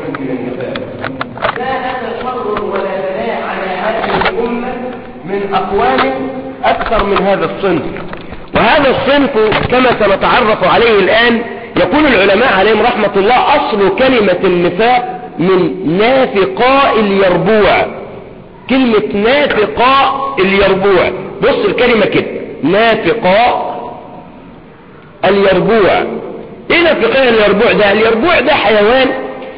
من النفاق لا هذا شر ولا بلاء على هذه الأمة من أقوال أكثر من هذا الصنف وهذا الصنف كما سنتعرف عليه الآن يقول العلماء عليهم رحمة الله أصل كلمة النفاق من نافقاء اليربوع كلمة نافقاء اليربوع بص الكلمة كده نافقاء اليربوع ايه نافقاء اليربوع ده اليربوع ده حيوان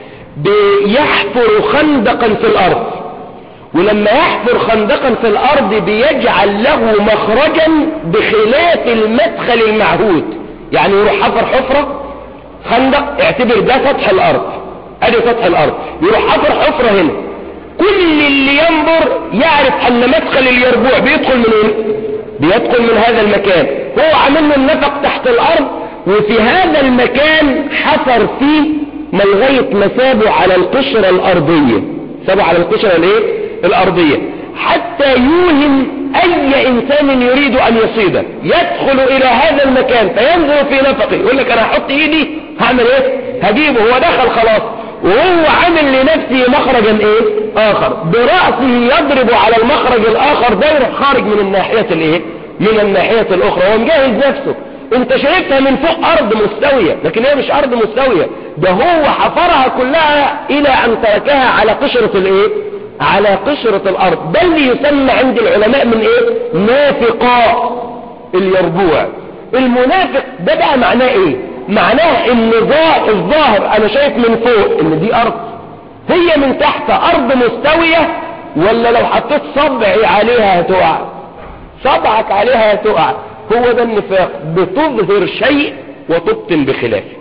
بيحفر خندقا في الارض ولما يحفر خندقا في الارض بيجعل له مخرجا بخلاف المدخل المعهود يعني يروح حفر حفرة خندق اعتبر ده سطح الارض ادي سطح الارض يروح حفر حفرة هنا كل اللي ينظر يعرف ان مدخل اليربوع بيدخل من ايه بيدخل من هذا المكان هو عامل له النفق تحت الارض وفي هذا المكان حفر فيه ما لغايه ما سابه على القشرة الارضية سابه على القشرة الايه الارضية حتى يوهم اي انسان يريد ان يصيده يدخل الى هذا المكان فينظر في نفقه يقول لك انا هحط ايدي هعمل ايه هجيبه هو دخل خلاص وهو عامل لنفسه مخرجا ايه اخر برأسه يضرب على المخرج الاخر ده يروح خارج من الناحية الايه من الناحية الاخرى هو مجهز نفسه انت شايفها من فوق ارض مستوية لكن هي مش ارض مستوية ده هو حفرها كلها الى ان تركها على قشرة الايه على قشرة الارض ده اللي يسمى عند العلماء من ايه نافقاء اليربوع المنافق ده بقى معناه ايه معناه ان الظاهر انا شايف من فوق ان دي ارض هي من تحت ارض مستوية ولا لو حطيت صبعي عليها هتقع صبعك عليها هتقع هو ده النفاق بتظهر شيء وتبطن بخلافه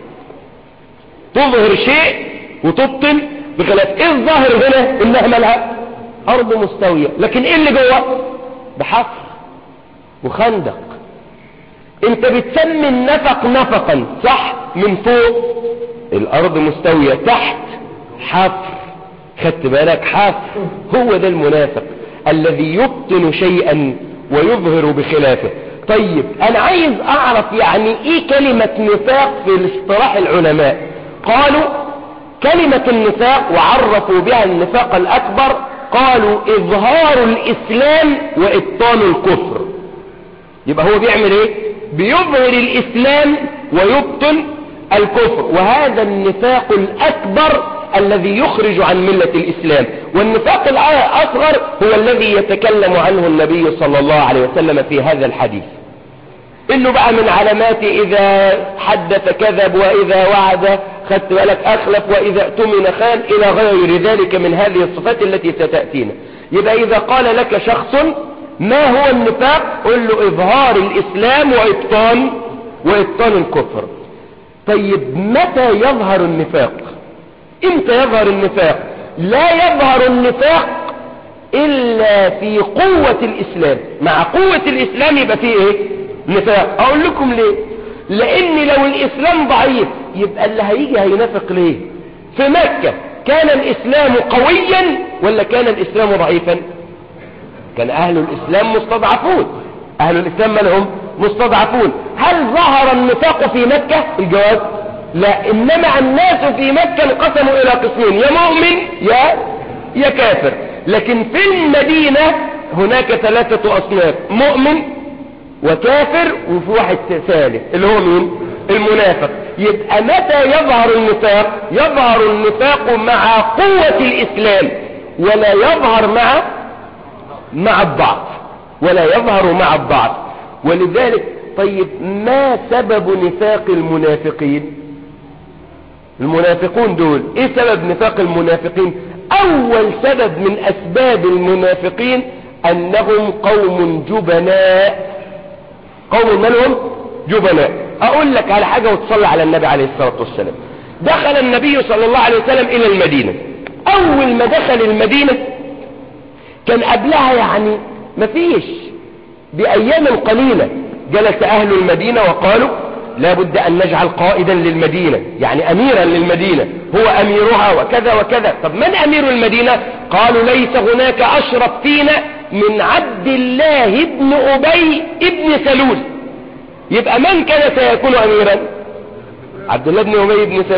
تظهر شيء وتبطن بخلاف ايه الظاهر هنا انها مالها ارض مستوية لكن ايه اللي جوه بحفر وخندق انت بتسمي النفق نفقا صح من فوق الارض مستوية تحت حفر خدت بالك حفر هو ده المنافق الذي يبطن شيئا ويظهر بخلافه طيب انا عايز اعرف يعني ايه كلمة نفاق في الاصطلاح العلماء قالوا كلمة النفاق وعرفوا بها النفاق الاكبر قالوا اظهار الاسلام وابطان الكفر يبقى هو بيعمل ايه بيظهر الاسلام ويبطن الكفر وهذا النفاق الاكبر الذي يخرج عن ملة الاسلام والنفاق الاصغر هو الذي يتكلم عنه النبي صلى الله عليه وسلم في هذا الحديث انه بقى من علامات اذا حدث كذب واذا وعد خدت بالك اخلف واذا اؤتمن خان الى غير ذلك من هذه الصفات التي ستأتينا يبقى اذا قال لك شخص ما هو النفاق قل له اظهار الاسلام وابطان وابطان الكفر طيب متى يظهر النفاق امتى يظهر النفاق لا يظهر النفاق الا في قوة الاسلام مع قوة الاسلام يبقى فيه ايه نفاق اقول لكم ليه لان لو الاسلام ضعيف يبقى اللي هيجي هينافق ليه في مكة كان الاسلام قويا ولا كان الاسلام ضعيفا كان اهل الاسلام مستضعفون اهل الاسلام من هم مستضعفون هل ظهر النفاق في مكة الجواب لا انما الناس في مكة انقسموا الى قسمين يا مؤمن يا يا كافر لكن في المدينة هناك ثلاثة اصناف مؤمن وكافر وفي واحد ثالث اللي هو مين المنافق يبقى متى يظهر النفاق يظهر النفاق مع قوة الاسلام ولا يظهر مع مع الضعف ولا يظهر مع الضعف ولذلك طيب ما سبب نفاق المنافقين المنافقون دول ايه سبب نفاق المنافقين اول سبب من اسباب المنافقين انهم قوم جبناء قوم منهم جبناء اقول لك على حاجة وتصلي على النبي عليه الصلاة والسلام دخل النبي صلى الله عليه وسلم الى المدينة اول ما دخل المدينة كان قبلها يعني مفيش بايام قليلة جلس اهل المدينة وقالوا لا بد ان نجعل قائدا للمدينة يعني اميرا للمدينة هو اميرها وكذا وكذا طب من امير المدينة قالوا ليس هناك اشرف فينا من عبد الله ابن ابي ابن سلول يبقى من كان سيكون اميرا عبد الله بن ابي بن سلول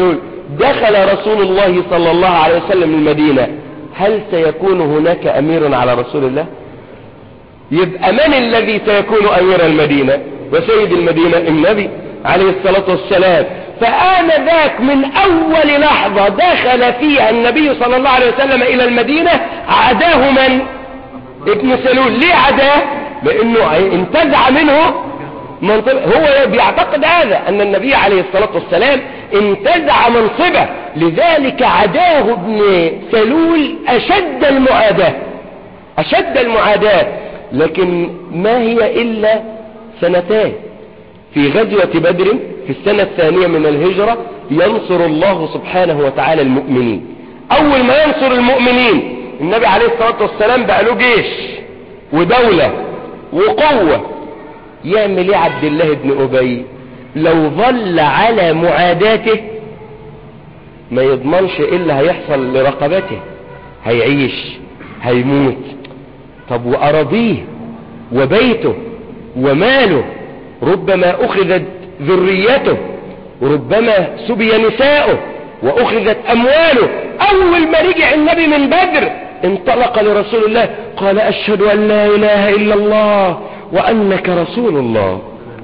دخل رسول الله صلى الله عليه وسلم المدينة هل سيكون هناك أمير على رسول الله يبقى من الذي سيكون أمير المدينة وسيد المدينة النبي عليه الصلاة والسلام فآن ذاك من أول لحظة دخل فيها النبي صلى الله عليه وسلم إلى المدينة عداه من ابن سلول ليه عداه لأنه انتزع منه منصب هو بيعتقد هذا أن النبي عليه الصلاة والسلام انتزع منصبه لذلك عداه ابن سلول أشد المعاداة أشد المعاداة لكن ما هي إلا سنتان في غزوة بدر في السنة الثانية من الهجرة ينصر الله سبحانه وتعالى المؤمنين أول ما ينصر المؤمنين النبي عليه الصلاة والسلام بقى له جيش ودولة وقوة يعمل ايه عبد الله بن أبي لو ظل على معاداته ما يضمنش ايه اللي هيحصل لرقبته هيعيش هيموت طب وأراضيه وبيته وماله ربما أخذت ذريته وربما سبي نساؤه وأخذت أمواله أول ما رجع النبي من بدر انطلق لرسول الله قال أشهد أن لا إله إلا الله وأنك رسول الله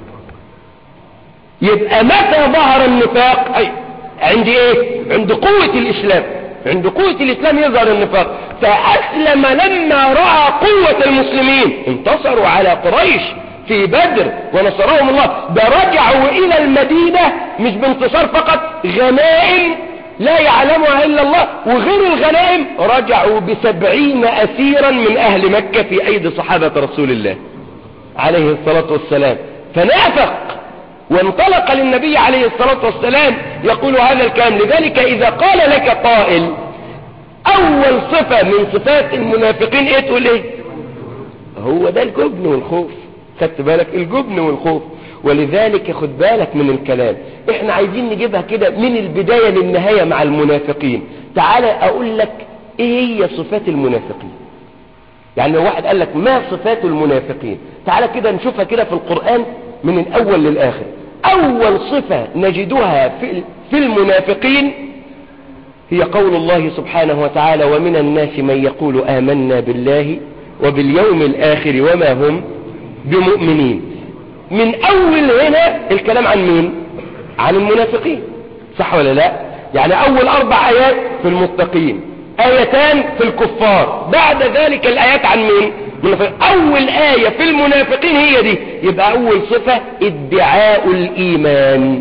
يبقى متى ظهر النفاق أي عند ايه عند قوة الإسلام عند قوة الإسلام يظهر النفاق فأسلم لما رأى قوة المسلمين انتصروا على قريش في بدر ونصرهم الله ده رجعوا إلى المدينة مش بانتصار فقط غنائم لا يعلمها إلا الله وغير الغنائم رجعوا بسبعين أسيرا من أهل مكة في أيدي صحابة رسول الله عليه الصلاة والسلام فنافق وانطلق للنبي عليه الصلاة والسلام يقول هذا الكلام لذلك إذا قال لك قائل أول صفة من صفات المنافقين إيه تقول إيه هو ده الجبن والخوف خدت بالك الجبن والخوف ولذلك خد بالك من الكلام احنا عايزين نجيبها كده من البداية للنهاية مع المنافقين تعال اقول لك ايه هي صفات المنافقين يعني لو واحد قال لك ما صفات المنافقين تعال كده نشوفها كده في القرآن من الاول للاخر اول صفة نجدها في في المنافقين هي قول الله سبحانه وتعالى ومن الناس من يقول آمنا بالله وباليوم الآخر وما هم بمؤمنين من أول هنا الكلام عن مين عن المنافقين صح ولا لا يعني أول أربع آيات في المتقين آيتان في الكفار بعد ذلك الآيات عن مين منافق. أول آية في المنافقين هي دي يبقى أول صفة ادعاء الإيمان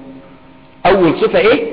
أول صفة إيه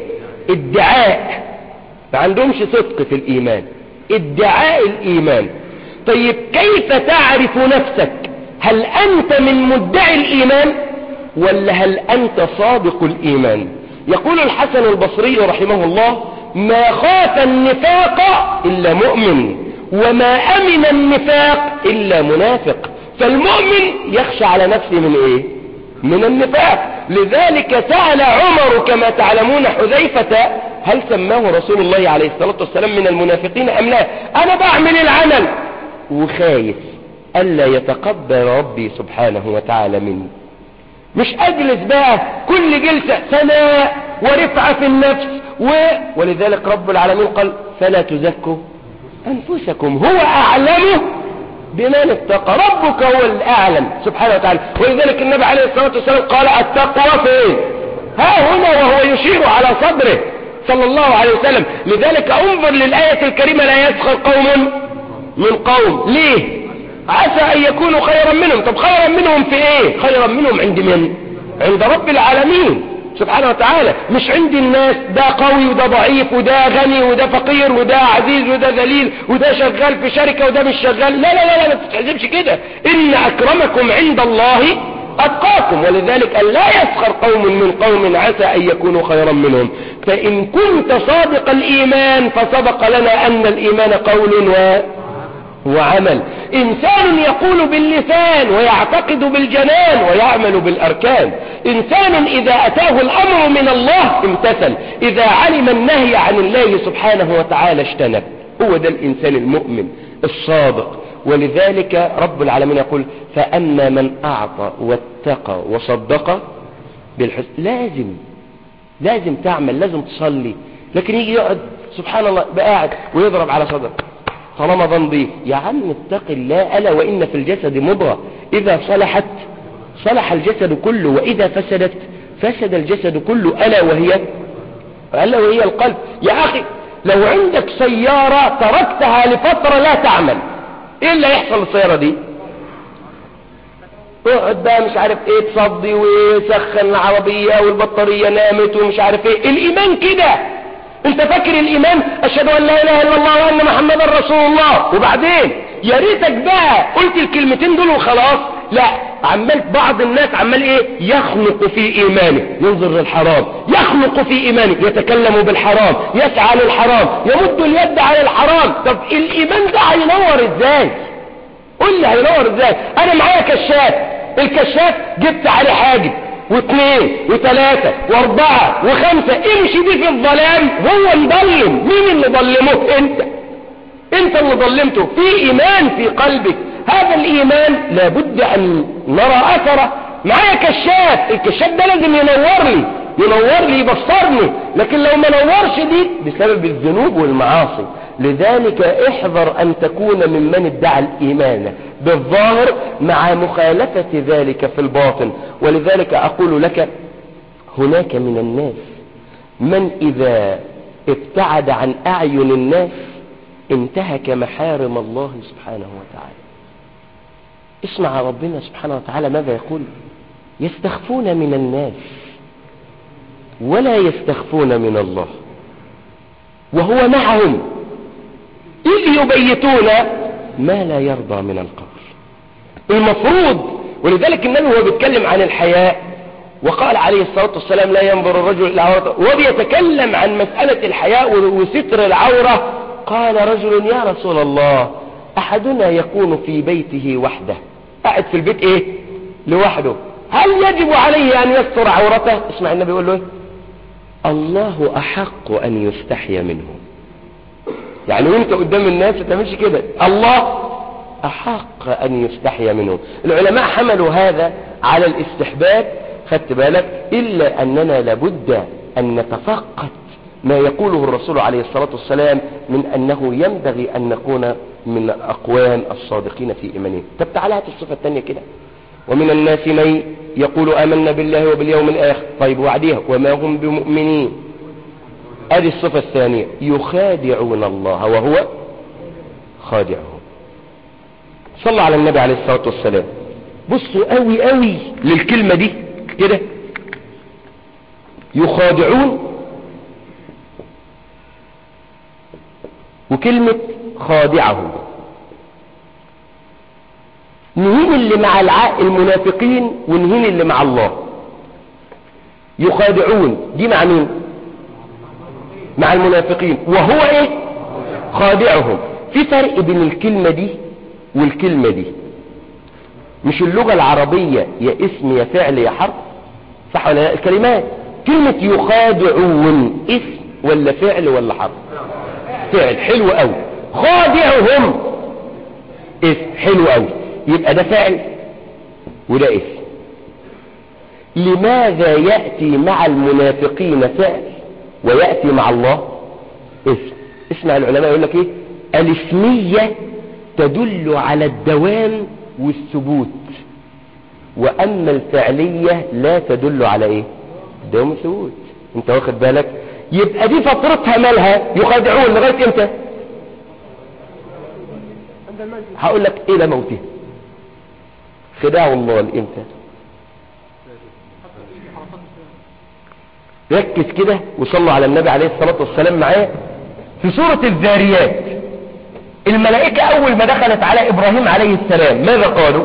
ادعاء ما عندهمش صدق في الإيمان ادعاء الإيمان طيب كيف تعرف نفسك هل أنت من مدعي الإيمان ولا هل أنت صادق الإيمان يقول الحسن البصري رحمه الله ما خاف النفاق إلا مؤمن وما أمن النفاق إلا منافق فالمؤمن يخشى على نفسه من إيه من النفاق لذلك سأل عمر كما تعلمون حذيفة هل سماه رسول الله عليه الصلاة والسلام من المنافقين أم لا أنا بعمل العمل وخايف ألا يتقبل ربي سبحانه وتعالى مني مش أجلس بقى كل جلسة ثناء ورفعة في النفس و... ولذلك رب العالمين قال فلا تزكوا أنفسكم هو أعلم بمن اتقى ربك هو الأعلم سبحانه وتعالى ولذلك النبي عليه الصلاة والسلام قال التقوى فين ها هنا وهو يشير على صدره صلى الله عليه وسلم لذلك انظر للآية الكريمة لا يسخر قوم من قوم ليه عسى ان يكونوا خيرا منهم طب خيرا منهم في ايه خيرا منهم عند من عند رب العالمين سبحانه وتعالى مش عند الناس ده قوي وده ضعيف وده غني وده فقير وده عزيز وده ذليل وده شغال في شركة وده مش شغال لا لا لا لا ما تتحزبش كده ان اكرمكم عند الله أتقاكم ولذلك أن لا يسخر قوم من قوم عسى أن يكونوا خيرا منهم فإن كنت صادق الإيمان فسبق لنا أن الإيمان قول و... وعمل إنسان يقول باللسان ويعتقد بالجنان ويعمل بالأركان إنسان إذا أتاه الأمر من الله امتثل إذا علم النهي عن الله سبحانه وتعالى اجتنب هو ده الإنسان المؤمن الصادق ولذلك رب العالمين يقول فأما من أعطى واتقى وصدق بالحسن لازم لازم تعمل لازم تصلي لكن يجي يقعد سبحان الله بقاعد ويضرب على صدره طالما ضنضي يا عم اتق الله ألا وإن في الجسد مضغة إذا صلحت صلح الجسد كله وإذا فسدت فسد الجسد كله ألا وهي ألا وهي القلب يا أخي لو عندك سيارة تركتها لفترة لا تعمل إيه اللي يحصل للسيارة دي اقعد بقى مش عارف ايه تصدي ويسخن العربية والبطارية نامت ومش عارف ايه الإيمان كده انت فاكر الإيمان أشهد أن لا إله إلا الله وأن محمدا رسول الله وبعدين يا ريتك بقى قلت الكلمتين دول وخلاص لا عمال بعض الناس عمال ايه يخنق في ايمانه ينظر للحرام يخنق في ايمانه يتكلم بالحرام يسعى للحرام يمد اليد على الحرام طب الايمان ده هينور ازاي قول لي هينور ازاي انا معايا كشاف الكشاف جبت عليه حاجب واثنين وثلاثة واربعة وخمسة امشي دي في الظلام هو مظلم مين اللي ظلمه انت انت اللي ظلمته في ايمان في قلبك هذا الايمان لابد ان نرى اثره معايا كشاف الكشاف ده لازم ينور لي ينور لي يبصرني لكن لو ما نورش دي بسبب الذنوب والمعاصي لذلك احذر ان تكون ممن ادعى الايمان بالظاهر مع مخالفة ذلك في الباطن ولذلك اقول لك هناك من الناس من اذا ابتعد عن اعين الناس انتهك محارم الله سبحانه وتعالى اسمع ربنا سبحانه وتعالى ماذا يقول يستخفون من الناس ولا يستخفون من الله وهو معهم إذ يبيتون ما لا يرضى من القول المفروض ولذلك النبي هو بيتكلم عن الحياء وقال عليه الصلاة والسلام لا ينظر الرجل إلى عورته وهو بيتكلم عن مسألة الحياء وستر العورة قال رجل يا رسول الله أحدنا يكون في بيته وحده قاعد في البيت إيه لوحده هل يجب عليه أن يستر عورته اسمع النبي يقول له إيه الله أحق أن يستحيا منه يعني وانت قدام الناس ما تعملش كده الله أحق أن يستحيا منه العلماء حملوا هذا على الاستحباب خدت بالك إلا أننا لابد أن نتفقد ما يقوله الرسول عليه الصلاة والسلام من أنه ينبغي أن نكون من أقوام الصادقين في إيمانهم طب تعالى هات الصفة الثانية كده ومن الناس من يقول آمنا بالله وباليوم الآخر طيب وعديها وما هم بمؤمنين هذه الصفة الثانية يخادعون الله وهو خادعهم صلى على النبي عليه الصلاة والسلام بصوا قوي قوي للكلمة دي كده يخادعون وكلمة خادعهم نهين اللي مع الع... المنافقين ونهين اللي مع الله يخادعون دي مع مين مع المنافقين وهو ايه خادعهم في فرق بين الكلمة دي والكلمة دي مش اللغة العربية يا اسم يا فعل يا حرف صح ولا لا الكلمات كلمة يخادعون اسم ولا فعل ولا حرف فعل حلو قوي خادعهم اسم حلو قوي يبقى ده فعل وده اسم لماذا يأتي مع المنافقين فعل ويأتي مع الله اسم اسمع العلماء يقول لك ايه الاسمية تدل على الدوام والثبوت واما الفعلية لا تدل على ايه دوام والثبوت انت واخد بالك يبقى دي فترتها مالها يخادعون لغاية امتى هقول لك الى موته خداع الله لامتى ركز كده وصلوا على النبي عليه الصلاة والسلام معاه في سورة الذاريات الملائكة اول ما دخلت على ابراهيم عليه السلام ماذا قالوا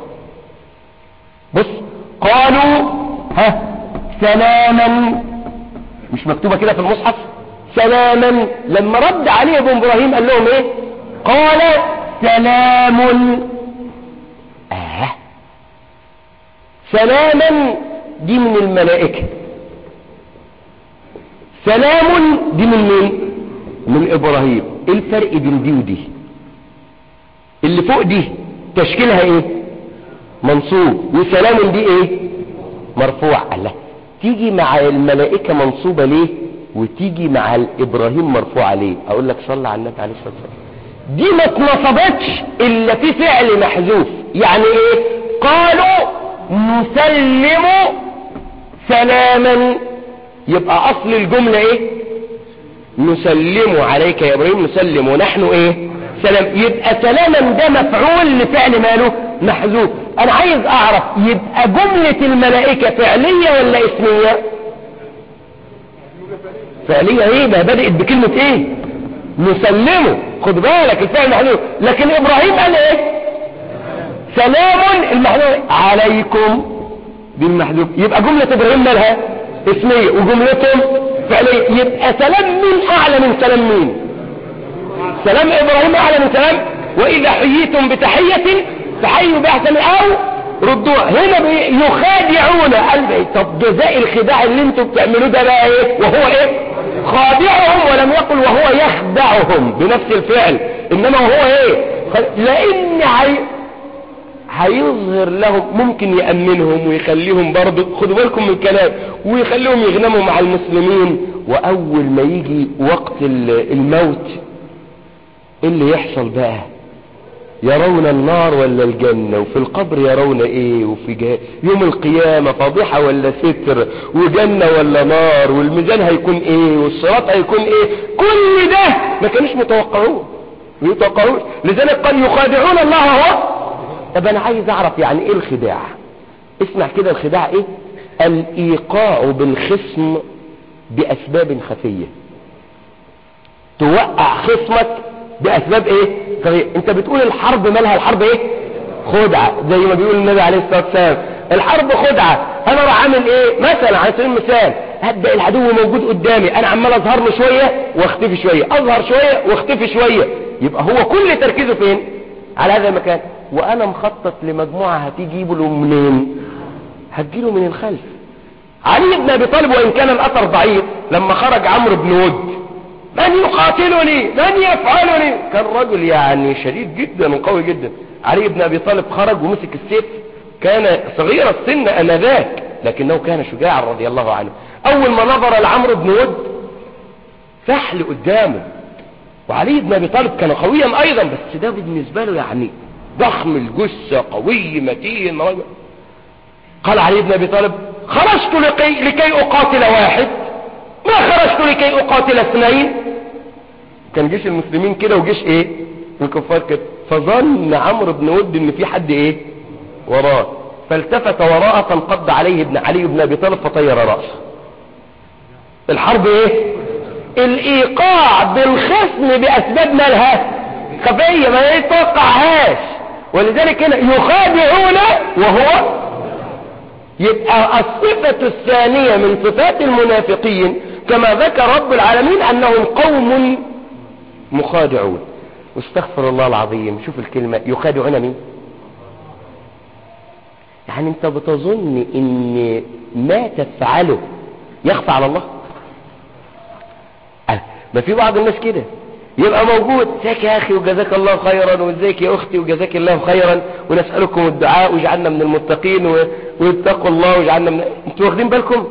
بص قالوا ها سلاما مش مكتوبة كده في المصحف سلاما لما رد عليهم ابراهيم قال لهم ايه قال سلام آه. سلاما دي من الملائكة سلام دي من مين من ابراهيم ايه الفرق بين دي ودي اللي فوق دي تشكيلها ايه منصوب وسلام دي ايه مرفوع الله تيجي مع الملائكة منصوبة ليه وتيجي مع الإبراهيم مرفوعة ليه أقول لك صلى على النبي عليه الصلاة والسلام دي ما اتنصبتش إلا في فعل محذوف يعني إيه قالوا نسلم سلاما يبقى أصل الجملة إيه نسلم عليك يا إبراهيم نسلم ونحن إيه سلام يبقى سلاما ده مفعول لفعل ماله محذوف أنا عايز أعرف يبقى جملة الملائكة فعلية ولا اسمية فعلية ايه ما بدأت بكلمة ايه نسلمه خد بالك الفعل محذوف لكن ابراهيم قال ايه سلام المحذوف عليكم دي المحذوف يبقى جملة ابراهيم مالها اسمية وجملتهم فعلية يبقى سلام مين اعلى من سلام مين سلام ابراهيم اعلى من سلام واذا حييتم بتحية فحيوا باحسن او ردوها هنا يخادعون قلبي طب جزاء الخداع اللي انتوا بتعملوه ده بقى ايه وهو ايه خادعهم ولم يقل وهو يخدعهم بنفس الفعل انما هو ايه لان هي هيظهر لهم ممكن يأمنهم ويخليهم برضه خدوا بالكم من الكلام ويخليهم يغنموا مع المسلمين واول ما يجي وقت الموت ايه اللي يحصل بقى يرون النار ولا الجنة وفي القبر يرون ايه وفي جه... يوم القيامة فضيحة ولا ستر وجنة ولا نار والميزان هيكون ايه والصراط هيكون ايه كل ده ما كانوش متوقعون يتوقعون لذلك قال يخادعون الله هو طب انا عايز اعرف يعني ايه الخداع اسمع كده الخداع ايه الايقاع بالخصم باسباب خفية توقع خصمك باسباب ايه طيب انت بتقول الحرب مالها الحرب ايه خدعة زي ما بيقول النبي عليه الصلاة والسلام الحرب خدعة انا راح اعمل ايه مثلا على سبيل المثال هبدأ العدو موجود قدامي انا عمال اظهر له شوية واختفي شوية اظهر شوية واختفي شوية يبقى هو كل تركيزه فين على هذا المكان وانا مخطط لمجموعة هتيجي له منين هتجيله من الخلف علي بن ابي طالب وان كان الاثر ضعيف لما خرج عمرو بن ود من يقاتلني من يفعلني كان رجل يعني شديد جدا وقوي جدا علي بن ابي طالب خرج ومسك السيف كان صغير السن انذاك لكنه كان شجاعا رضي الله عنه اول ما نظر لعمرو بن ود فحل قدامه وعلي بن ابي طالب كان قويا ايضا بس ده بالنسبه له يعني ضخم الجثه قوي متين رجل قال علي بن ابي طالب خرجت لكي, لكي اقاتل واحد ما خرجت لكي اقاتل اثنين كان جيش المسلمين كده وجيش ايه الكفار كده فظن عمرو بن ود ان في حد ايه وراه فالتفت وراءه فانقض عليه ابن علي بن ابي طالب فطير راسه الحرب ايه الايقاع بالخصم باسباب مالها خفيه ما يتوقعهاش ولذلك هنا يخادعون وهو يبقى الصفة الثانية من صفات المنافقين كما ذكر رب العالمين أنهم قوم مخادعون واستغفر الله العظيم شوف الكلمة يخادعون مين يعني انت بتظن ان ما تفعله يخفى على الله أه ما في بعض الناس كده يبقى موجود ازيك يا اخي وجزاك الله خيرا وازيك يا اختي وجزاك الله خيرا ونسألكم الدعاء واجعلنا من المتقين و... واتقوا الله واجعلنا من انتوا واخدين بالكم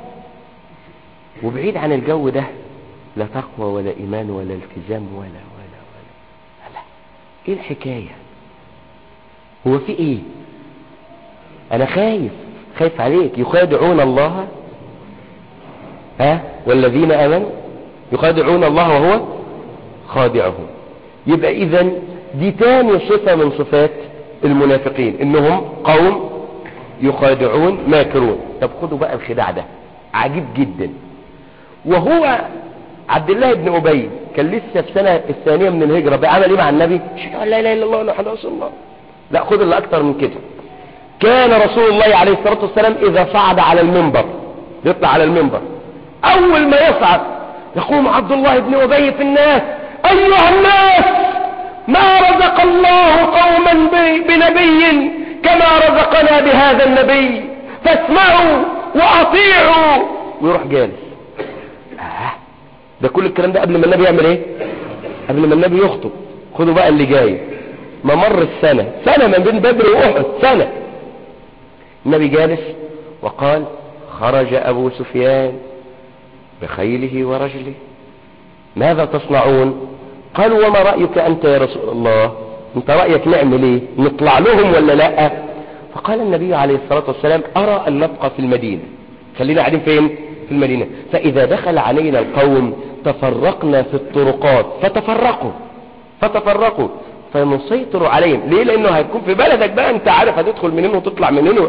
وبعيد عن الجو ده لا تقوى ولا ايمان ولا التزام ولا ولا ولا لا ايه الحكاية هو في ايه انا خايف خايف عليك يخادعون الله ها والذين امنوا يخادعون الله وهو خادعهم يبقى اذا دي تاني صفة من صفات المنافقين انهم قوم يخادعون ماكرون طب خدوا بقى الخداع ده عجيب جدا وهو عبد الله بن ابي كان لسه في السنه الثانيه من الهجره بقى عمل ايه مع النبي لا اله الا الله محمد رسول الله لا خد اللي اكتر من كده كان رسول الله عليه الصلاه والسلام اذا صعد على المنبر يطلع على المنبر اول ما يصعد يقوم عبد الله بن ابي في الناس ايها الناس ما رزق الله قوما بنبي كما رزقنا بهذا النبي فاسمعوا واطيعوا ويروح جالس آه. ده كل الكلام ده قبل ما النبي يعمل ايه قبل ما النبي يخطب خدوا بقى اللي جاي ممر السنة سنة ما بين بدر واحد سنة النبي جالس وقال خرج أبو سفيان بخيله ورجله ماذا تصنعون قالوا وما رأيك أنت يا رسول الله انت رأيك نعمل ايه نطلع لهم ولا لا فقال النبي عليه الصلاة والسلام أرى أن نبقى في المدينة خلينا قاعدين فين في المدينة فإذا دخل علينا القوم تفرقنا في الطرقات فتفرقوا فتفرقوا فنسيطر عليهم ليه لأنه هيكون في بلدك بقى انت عارف هتدخل منين وتطلع منين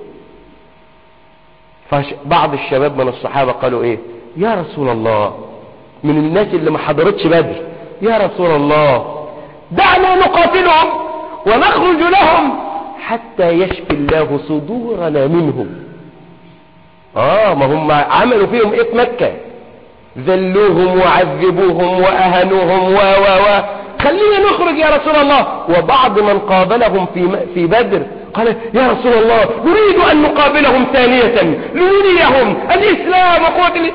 فبعض الشباب من الصحابة قالوا ايه يا رسول الله من الناس اللي ما حضرتش بدر يا رسول الله دعنا نقاتلهم ونخرج لهم حتى يشفي الله صدورنا منهم اه ما هم عملوا فيهم ايه في مكة ذلوهم وعذبوهم واهنوهم و و و خلينا نخرج يا رسول الله وبعض من قابلهم في في بدر قال يا رسول الله نريد ان نقابلهم ثانية نريهم الاسلام وقوة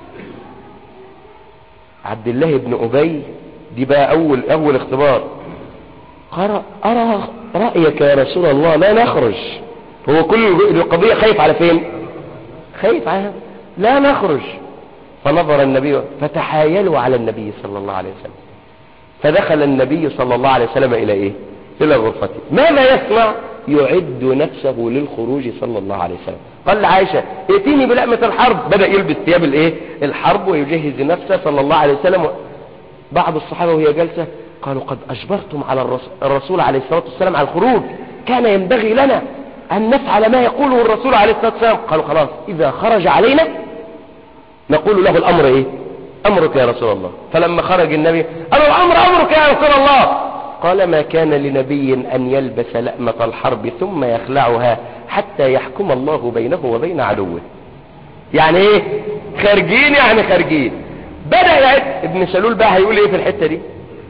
عبد الله بن ابي دي بقى اول اول اختبار قال ارى رأيك يا رسول الله لا نخرج هو كل القضية خايف على فين خايف على لا نخرج فنظر النبي فتحايلوا على النبي صلى الله عليه وسلم فدخل النبي صلى الله عليه وسلم الى ايه الى غرفته ماذا يصنع يعد نفسه للخروج صلى الله عليه وسلم قال لعائشة ائتيني بلأمة الحرب بدأ يلبس ثياب الايه الحرب ويجهز نفسه صلى الله عليه وسلم بعض الصحابة وهي جالسة قالوا قد أجبرتم على الرسول عليه الصلاة والسلام على الخروج كان ينبغي لنا أن نفعل ما يقوله الرسول عليه الصلاة والسلام قالوا خلاص إذا خرج علينا نقول له الأمر إيه أمرك يا رسول الله فلما خرج النبي قالوا الأمر أمرك يا رسول الله قال ما كان لنبي أن يلبس لأمة الحرب ثم يخلعها حتى يحكم الله بينه وبين عدوه يعني ايه خارجين يعني خارجين بدأ يعد ابن سلول بقى هيقول ايه في الحتة دي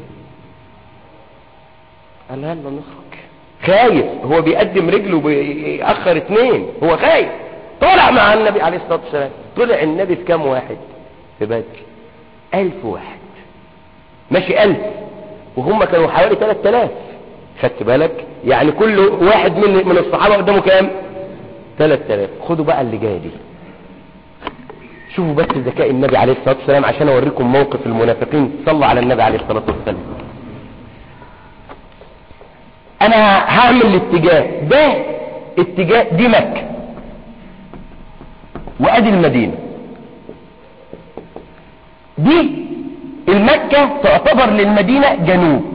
قال يلا نخرج خايف هو بيقدم رجله بيأخر اتنين هو خايف طلع مع النبي عليه الصلاة والسلام طلع النبي في كام واحد في بدر ألف واحد ماشي ألف وهم كانوا حوالي ثلاث آلاف خدت بالك يعني كل واحد من من الصحابة قدامه كام ثلاث آلاف خدوا بقى اللي جاي دي شوفوا بس ذكاء النبي عليه الصلاة والسلام عشان اوريكم موقف المنافقين صلوا على النبي عليه الصلاة والسلام انا هعمل الاتجاه ده اتجاه دي مكة وادي المدينة دي المكة تعتبر للمدينة جنوب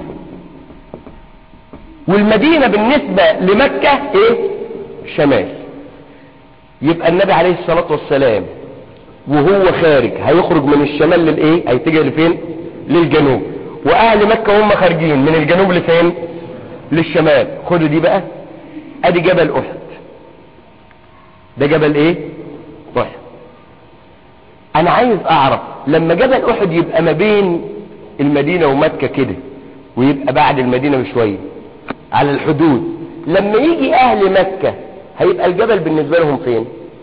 والمدينة بالنسبة لمكة ايه شمال يبقى النبي عليه الصلاة والسلام وهو خارج هيخرج من الشمال للايه هيتجه لفين للجنوب واهل مكة هم خارجين من الجنوب لفين للشمال خدوا دي بقى ادي جبل احد ده جبل ايه احد انا عايز اعرف لما جبل احد يبقى ما بين المدينة ومكة كده ويبقى بعد المدينة بشوية على الحدود لما يجي اهل مكة هيبقى الجبل بالنسبة لهم فين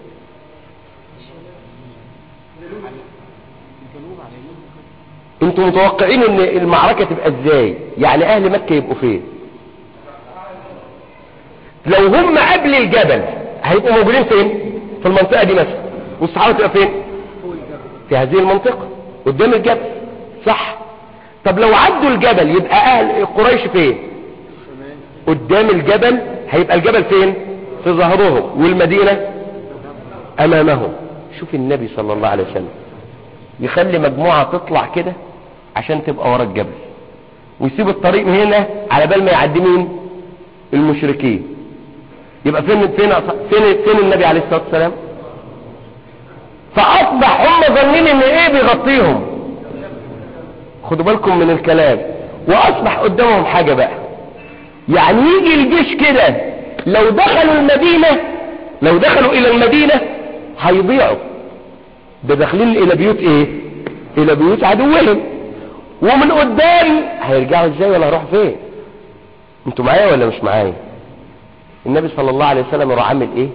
انتوا متوقعين ان المعركة تبقى ازاي يعني اهل مكة يبقوا فين لو هم قبل الجبل هيبقوا موجودين فين في المنطقة دي مثلا والصحابة تبقى فين في هذه المنطقة قدام الجبل صح طب لو عدوا الجبل يبقى اهل قريش فين قدام الجبل هيبقى الجبل فين في ظهرهم والمدينة امامهم شوف النبي صلى الله عليه وسلم يخلي مجموعة تطلع كده عشان تبقى ورا الجبل ويسيب الطريق من هنا على بال ما يعدي مين المشركين يبقى فين فين فين فين النبي عليه الصلاه والسلام فاصبح هم ظنين ان ايه بيغطيهم خدوا بالكم من الكلام واصبح قدامهم حاجه بقى يعني يجي الجيش كده لو دخلوا المدينه لو دخلوا الى المدينه هيضيعوا ده داخلين الى بيوت ايه الى بيوت عدوهم ومن قدام هيرجعوا ازاي ولا هروح فين انتوا معايا ولا مش معايا النبي صلى الله عليه وسلم راح عامل ايه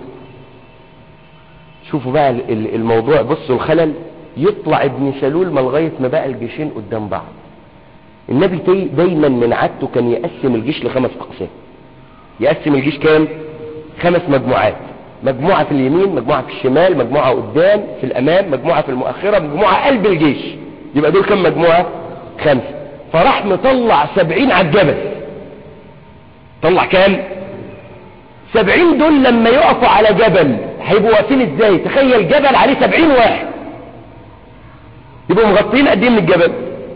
شوفوا بقى الموضوع بصوا الخلل يطلع ابن سلول ما لغايه ما بقى الجيشين قدام بعض النبي دايما من عادته كان يقسم الجيش لخمس اقسام يقسم الجيش كام خمس مجموعات مجموعة في اليمين مجموعة في الشمال مجموعة قدام في الامام مجموعة في المؤخرة مجموعة قلب الجيش يبقى دول كم مجموعة خمسة فراح مطلع سبعين على الجبل طلع كام سبعين دول لما يقفوا على جبل هيبقوا واقفين ازاي تخيل جبل عليه سبعين واحد يبقوا مغطين قد ايه من الجبل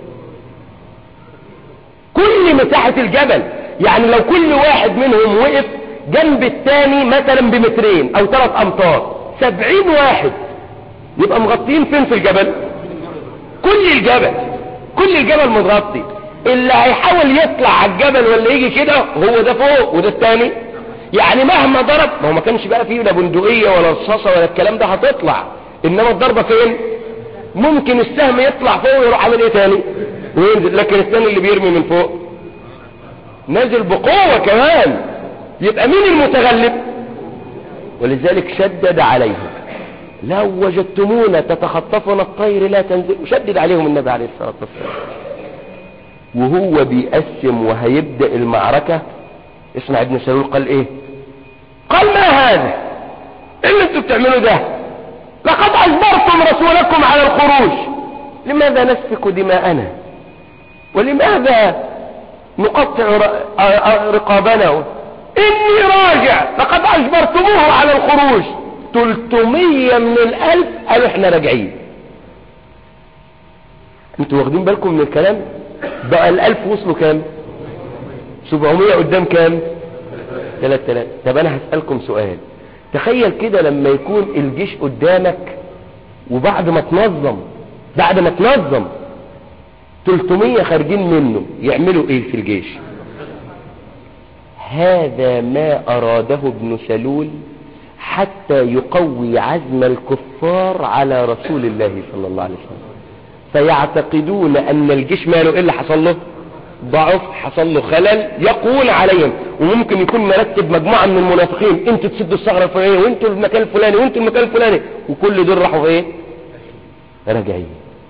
كل مساحة الجبل يعني لو كل واحد منهم وقف جنب الثاني مثلا بمترين او ثلاث امتار سبعين واحد يبقى مغطين فين في الجبل كل الجبل كل الجبل متغطي اللي هيحاول يطلع على الجبل ولا يجي كده هو ده فوق وده الثاني يعني مهما ضرب ما هو ما كانش بقى فيه لا بندقية ولا رصاصة ولا الكلام ده هتطلع انما الضربة فين ممكن السهم يطلع فوق ويروح عامل ايه تاني وينزل لكن الثاني اللي بيرمي من فوق نازل بقوة كمان يبقى مين المتغلب ولذلك شدد عليهم لو وجدتمونا تتخطفنا الطير لا تنزل وشدد عليهم النبي عليه الصلاة والسلام وهو بيقسم وهيبدأ المعركة اسمع ابن سلول قال ايه قال ما هذا ايه اللي انتوا بتعملوا ده لقد اجبرتم رسولكم على الخروج لماذا نسفك دماءنا ولماذا نقطع رقابنا اني راجع لقد اجبرتموه على الخروج تلتمية من الالف قالوا احنا راجعين انتوا واخدين بالكم من الكلام بقى الالف وصلوا كام سبعمية قدام كام تلات تلات طب انا هسألكم سؤال تخيل كده لما يكون الجيش قدامك وبعد ما تنظم بعد ما تنظم 300 خارجين منه يعملوا ايه في الجيش هذا ما اراده ابن سلول حتى يقوي عزم الكفار على رسول الله صلى الله عليه وسلم فيعتقدون ان الجيش ماله ايه اللي حصل له ضعف حصل له خلل يقول عليهم وممكن يكون مرتب مجموعة من المنافقين انتوا تسدوا الثغرة الفلانية وانتوا المكان الفلاني وانتوا المكان الفلاني وكل دول راحوا ايه راجعين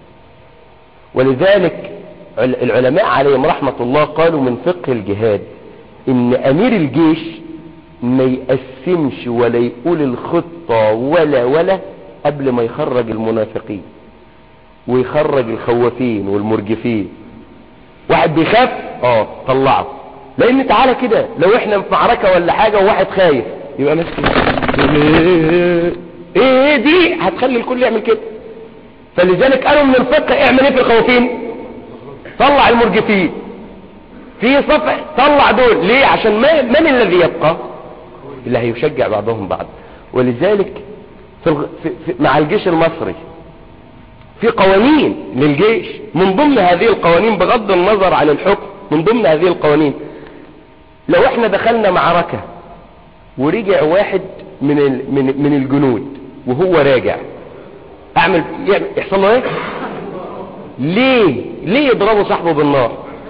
ولذلك العلماء عليهم رحمة الله قالوا من فقه الجهاد ان امير الجيش ما يقسمش ولا يقول الخطة ولا ولا قبل ما يخرج المنافقين ويخرج الخوافين والمرجفين واحد بيخاف اه طلعه لان تعالى كده لو احنا في معركة ولا حاجة وواحد خايف يبقى ماسك ايه ايه دي هتخلي الكل يعمل كده فلذلك قالوا من الفقه اعمل ايه في الخوافين طلع المرجفين في صف طلع دول ليه عشان ما من الذي يبقى اللي هيشجع بعضهم بعض ولذلك في الغ... في... في... مع الجيش المصري في قوانين للجيش من ضمن هذه القوانين بغض النظر عن الحكم من ضمن هذه القوانين لو احنا دخلنا معركة ورجع واحد من ال... من من الجنود وهو راجع اعمل يعني يحصل له ايه ليه ليه يضربوا صاحبه بالنار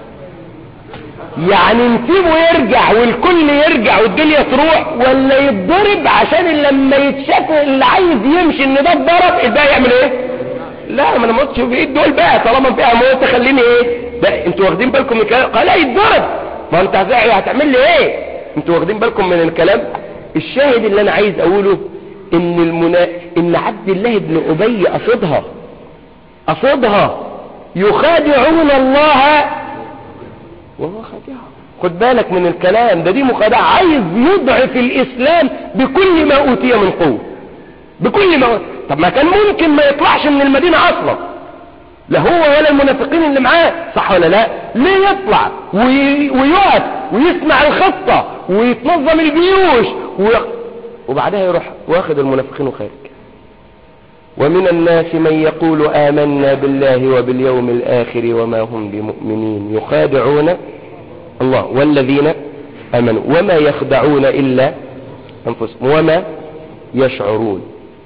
يعني نسيبه يرجع والكل يرجع والدنيا تروح ولا يتضرب عشان لما يتشاف اللي عايز يمشي ان ده اتضرب الباقي يعمل ايه لا ما انا ما قلتش في ايد دول بقى طالما فيها موت خليني ايه ده انتوا واخدين بالكم من الكلام قال لا يتضرب ما انت هتعمل لي ايه انتوا واخدين بالكم من الكلام الشاهد اللي انا عايز اقوله ان المنا... ان عبد الله بن ابي قصدها قصدها يخادعون الله وهو خادعهم خد بالك من الكلام ده دي مخادعة عايز يضعف الاسلام بكل ما اوتي من قوه بكل ما طب ما كان ممكن ما يطلعش من المدينة اصلا لا هو ولا المنافقين اللي معاه صح ولا لا ليه يطلع وي... ويقف ويسمع الخطة ويتنظم الجيوش وي... وبعدها يروح واخد المنافقين وخارج ومن الناس من يقول آمنا بالله وباليوم الآخر وما هم بمؤمنين يخادعون الله والذين أمنوا وما يخدعون إلا أنفسهم وما يشعرون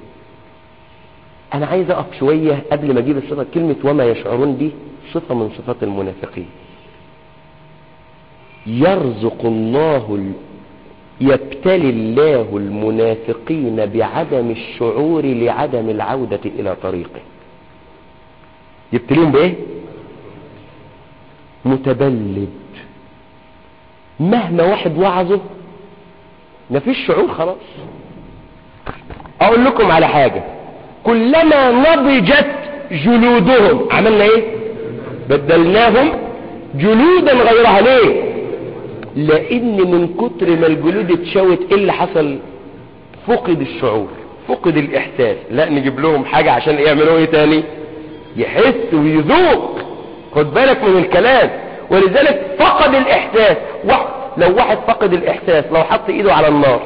أنا عايز أقف شوية قبل ما أجيب الصفة كلمة وما يشعرون دي صفة من صفات المنافقين يرزق الله يبتلي الله المنافقين بعدم الشعور لعدم العودة إلى طريقه يبتليهم بإيه متبلد مهما واحد وعظه مفيش شعور خلاص اقول لكم على حاجة كلما نضجت جلودهم عملنا ايه بدلناهم جلودا غيرها ليه لان من كتر ما الجلود اتشوت ايه اللي حصل فقد الشعور فقد الاحساس لا نجيب لهم حاجة عشان يعملوا ايه تاني يحس ويذوق خد بالك من الكلام ولذلك فقد الاحساس واحد لو واحد فقد الاحساس لو حط ايده على النار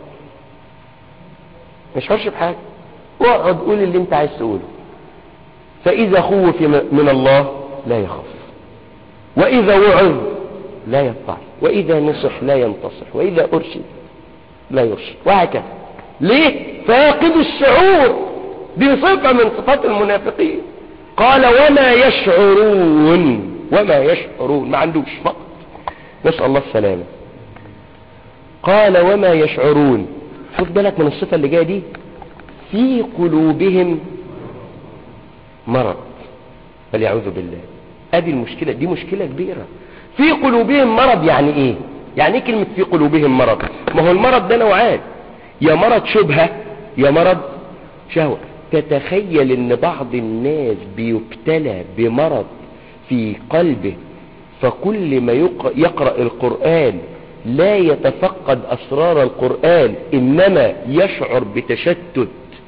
مش هرش بحاجة واقعد قول اللي انت عايز تقوله فاذا خوف من الله لا يخاف واذا وعظ لا يطع واذا نصح لا ينتصح واذا ارشد لا يرشد وهكذا ليه فاقد الشعور دي صفة من صفات المنافقين قال وما يشعرون وما يشعرون ما عندوش فقط نسأل الله السلامة قال وما يشعرون خد بالك من الصفة اللي جاية دي في قلوبهم مرض فليعوذ بالله ادي المشكلة دي مشكلة كبيرة في قلوبهم مرض يعني ايه يعني ايه كلمة في قلوبهم مرض ما هو المرض ده نوعان يا مرض شبهة يا مرض شهوة تتخيل ان بعض الناس بيبتلى بمرض في قلبه فكل ما يقرأ القرآن لا يتفقد أسرار القرآن إنما يشعر بتشتت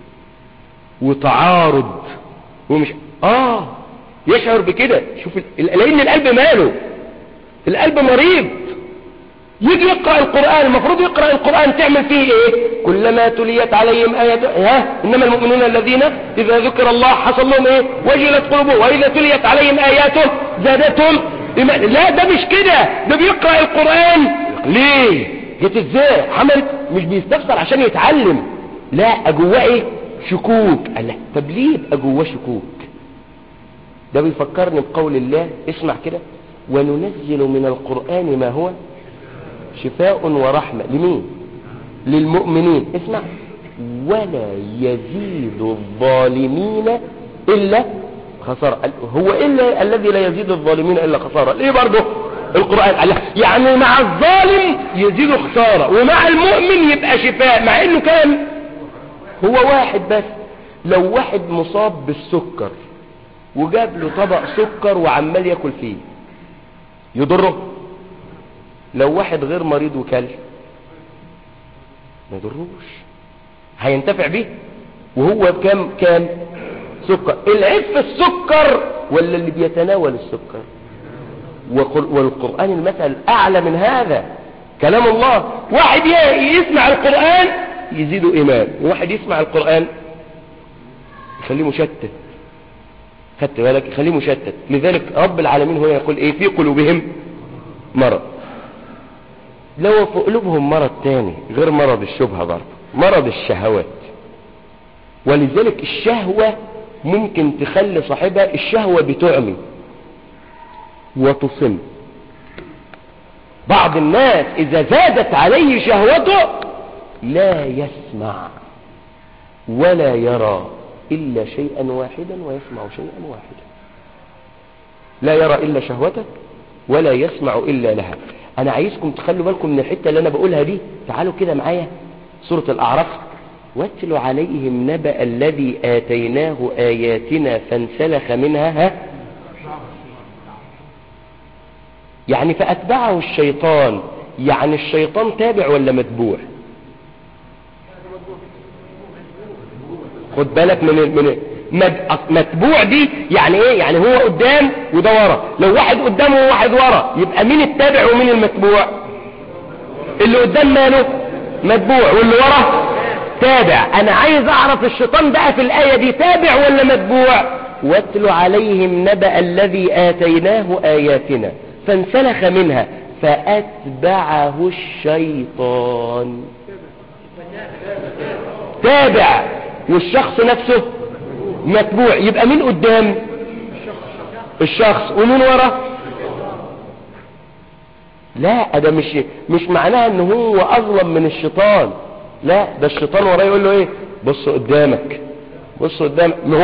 وتعارض ومش آه يشعر بكده شوف لأن القلب ماله القلب مريض يجي يقرأ القرآن المفروض يقرأ القرآن تعمل فيه ايه كلما تليت عليهم آيات ها إنما المؤمنون الذين إذا ذكر الله حصل لهم ايه وجلت قلوبهم وإذا تليت عليهم آياته زادتهم لا ده مش كده ده بيقرأ القرآن ليه جت ازاي عملت مش بيستفسر عشان يتعلم لا جواه ايه شكوك قال لا طب ليه يبقى جواه شكوك ده بيفكرني بقول الله اسمع كده وننزل من القرآن ما هو شفاء ورحمة لمين للمؤمنين اسمع ولا يزيد الظالمين إلا خسارة هو إلا الذي لا يزيد الظالمين إلا خسارة ليه برضه القرآن قال يعني مع الظالم يزيد خسارة ومع المؤمن يبقى شفاء مع انه كان هو واحد بس لو واحد مصاب بالسكر وجاب له طبق سكر وعمال ياكل فيه يضره لو واحد غير مريض وكل ما يضروش هينتفع بيه وهو كام كام سكر العيب في السكر ولا اللي بيتناول السكر والقرآن المثل أعلى من هذا كلام الله واحد يسمع القرآن يزيده إيمان وواحد يسمع القرآن يخليه مشتت خدت بالك يخليه مشتت لذلك رب العالمين هو يقول ايه في قلوبهم مرض لو في قلوبهم مرض تاني غير مرض الشبهة برضه مرض الشهوات ولذلك الشهوة ممكن تخلي صاحبها الشهوة بتعمي وتصم بعض الناس إذا زادت عليه شهوته لا يسمع ولا يرى إلا شيئا واحدا ويسمع شيئا واحدا لا يرى إلا شهوته ولا يسمع إلا لها أنا عايزكم تخلوا بالكم من الحتة اللي أنا بقولها دي تعالوا كده معايا سورة الأعراف واتل عليهم نبأ الذي آتيناه آياتنا فانسلخ منها ها يعني فأتبعه الشيطان يعني الشيطان تابع ولا متبوع خد بالك من من متبوع دي يعني ايه يعني هو قدام وده ورا لو واحد قدام وواحد ورا يبقى مين التابع ومين المتبوع اللي قدام ماله متبوع واللي ورا تابع انا عايز اعرف الشيطان بقى في الايه دي تابع ولا متبوع واتل عليهم نبأ الذي آتيناه آياتنا فانسلخ منها فأتبعه الشيطان تابع والشخص نفسه متبوع يبقى مين قدام الشخص ومين ورا لا ده مش مش معناها ان هو اظلم من الشيطان لا ده الشيطان وراه يقول له ايه بص قدامك بص قدامك